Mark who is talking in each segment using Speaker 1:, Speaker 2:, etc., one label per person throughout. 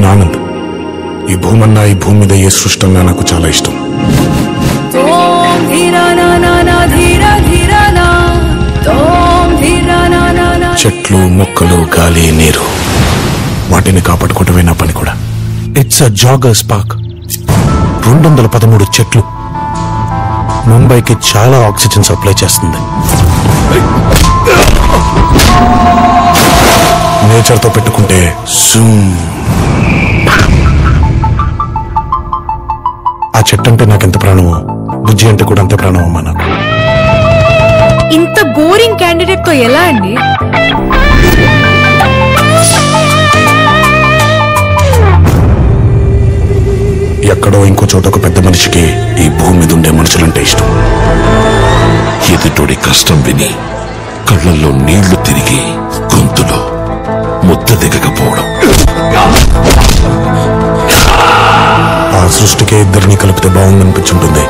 Speaker 1: నేను ఆనంద్ ఈ భూమన్నా ఈ భూమి మీద ఏ సృష్టి అన్నా నాకు చాలా ఇష్టం
Speaker 2: ఓం ధీరా నా నా నా ధీరా ధీరా నా ఓం ధీరా నా నా నా
Speaker 1: చెట్లు మొక్కలు గాలి నీరు వాటిని కాపాడుకోవటమే నా పని కూడా ఇట్స్ అ జాగర్స్ పార్క్ రెండు వందల పదమూడు చెట్లు ముంబైకి చాలా ఆక్సిజన్ సప్లై చేస్తుంది నేచర్తో పెట్టుకుంటే జూమ్. ఆ చెట్టు అంటే నాకు ఎంత ప్రాణమో బుజ్జి అంటే కూడా అంతే ప్రాణం అమ్మా నాకు
Speaker 2: ఇంత బోరింగ్ క్యాండిడేట్ తో ఎలా అండి
Speaker 1: ఎక్కడో ఇంకో చోట ఒక పెద్ద మనిషికి ఈ భూమి మీద ఉండే మనుషులంటే ఇష్టం
Speaker 3: ఎదుటోడి కష్టం విని కళ్ళల్లో నీళ్లు తిరిగి గొంతులో ముద్ద దిగకపోవడం
Speaker 1: ఆ సృష్టికే ఇద్దరిని కలిపితే బాగుందనిపించుంటుంది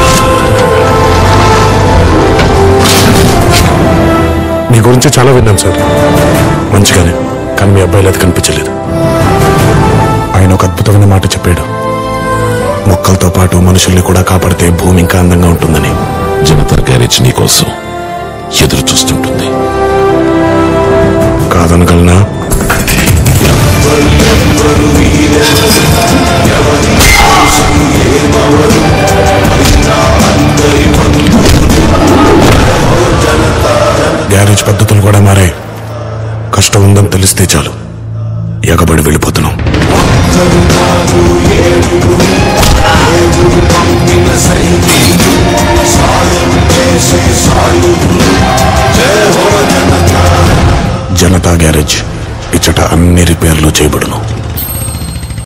Speaker 1: మీ గురించి చాలా విన్నాను సార్ మంచిగానే కానీ మీ అబ్బాయిలు అది కనిపించలేదు ఆయన ఒక అద్భుతమైన మాట చెప్పాడు మొక్కలతో పాటు మనుషుల్ని కూడా కాపాడితే భూమి ఇంకా అందంగా ఉంటుందని
Speaker 3: జనతర్ గ్యారేజ్ నీ కోసం ఎదురు చూస్తుంటుంది
Speaker 1: కాదనగలనా గ్యారేజ్ పద్ధతులు కూడా మారాయి కష్టం ఉందని తెలిస్తే చాలు ఎగబడి వెళ్ళిపోతారు